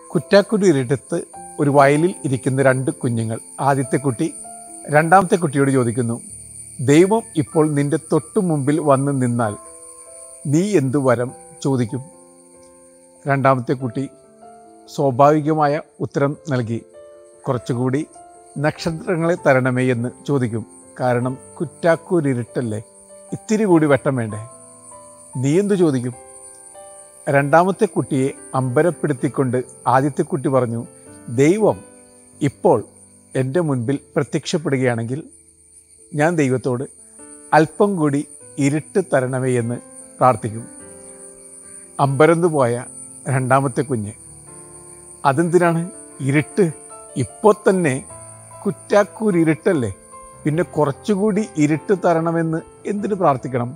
കുറ്റാക്കുരുരിടത്ത് ഒരു വയലിൽ ഇരിക്കുന്ന രണ്ട് കുഞ്ഞുങ്ങൾ ആദ്യത്തെ കുട്ടി രണ്ടാമത്തെ കുട്ടിയോട് ചോദിക്കുന്നു ദൈവം ഇപ്പോൾ നിന്റെ തൊട്ടു മുമ്പിൽ വന്ന് നിന്നാൽ നീ എന്തു വരം ചോദിക്കും രണ്ടാമത്തെ കുട്ടി സ്വാഭാവികമായ ഉത്തരം നൽകി കുറച്ചുകൂടി നക്ഷത്രങ്ങളെ തരണമേ എന്ന് ചോദിക്കും കാരണം കുറ്റാക്കൂരിരുട്ടല്ലേ ഇത്തിരി കൂടി വെട്ടം വേണ്ടേ നീ എന്തു ചോദിക്കും രണ്ടാമത്തെ കുട്ടിയെ അമ്പരപ്പെടുത്തിക്കൊണ്ട് ആദ്യത്തെ കുട്ടി പറഞ്ഞു ദൈവം ഇപ്പോൾ എൻ്റെ മുൻപിൽ പ്രത്യക്ഷപ്പെടുകയാണെങ്കിൽ ഞാൻ ദൈവത്തോട് അല്പം കൂടി ഇരുട്ട് തരണമേ എന്ന് പ്രാർത്ഥിക്കും അമ്പരന്നു പോയ രണ്ടാമത്തെ കുഞ്ഞ് അതെന്തിനാണ് ഇരുട്ട് ഇപ്പോൾ തന്നെ കുറ്റാക്കൂരിരുട്ടല്ലേ പിന്നെ കുറച്ചുകൂടി ഇരുട്ട് തരണമെന്ന് എന്തിനു പ്രാർത്ഥിക്കണം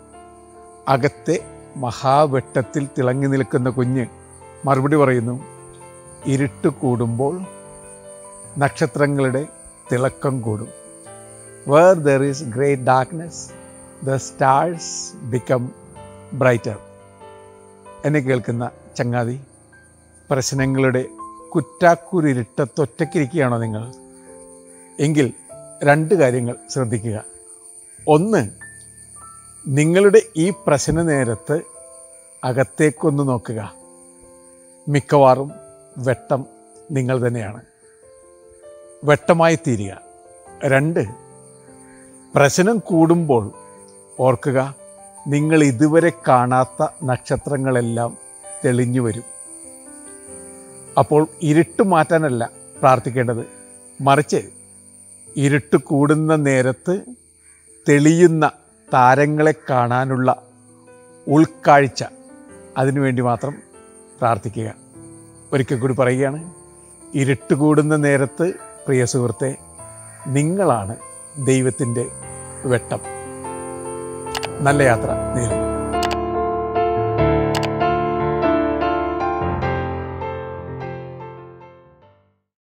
അകത്തെ മഹാവെട്ടത്തിൽ തിളങ്ങി നിൽക്കുന്ന കുഞ്ഞ് മറുപടി പറയുന്നു ഇരുട്ട് കൂടുമ്പോൾ നക്ഷത്രങ്ങളുടെ തിളക്കം കൂടും where there is great darkness the stars become brighter എന്നെ കേൾക്കുന്ന ചങ്ങാതി പ്രശ്നങ്ങളുടെ കുറ്റാക്കുരിട്ടത്തൊറ്റക്കിരിക്കുകയാണോ നിങ്ങൾ എങ്കിൽ രണ്ട് കാര്യങ്ങൾ ശ്രദ്ധിക്കുക ഒന്ന് നിങ്ങളുടെ ഈ പ്രശ്ന നേരത്ത് അകത്തേക്കൊന്ന് നോക്കുക മിക്കവാറും വെട്ടം നിങ്ങൾ തന്നെയാണ് വെട്ടമായി തീരുക രണ്ട് പ്രശ്നം കൂടുമ്പോൾ ഓർക്കുക നിങ്ങൾ ഇതുവരെ കാണാത്ത നക്ഷത്രങ്ങളെല്ലാം തെളിഞ്ഞു വരും അപ്പോൾ ഇരുട്ട് മാറ്റാനല്ല പ്രാർത്ഥിക്കേണ്ടത് മറിച്ച് ഇരുട്ട് കൂടുന്ന നേരത്ത് തെളിയുന്ന താരങ്ങളെ കാണാനുള്ള ഉൾക്കാഴ്ച അതിനുവേണ്ടി മാത്രം പ്രാർത്ഥിക്കുക ഒരിക്കൽ കൂടി പറയുകയാണ് ഇരുട്ട് കൂടുന്ന നേരത്ത് പ്രിയ സുഹൃത്തെ നിങ്ങളാണ് ദൈവത്തിൻ്റെ വെട്ടം നല്ല യാത്ര നേരുന്നു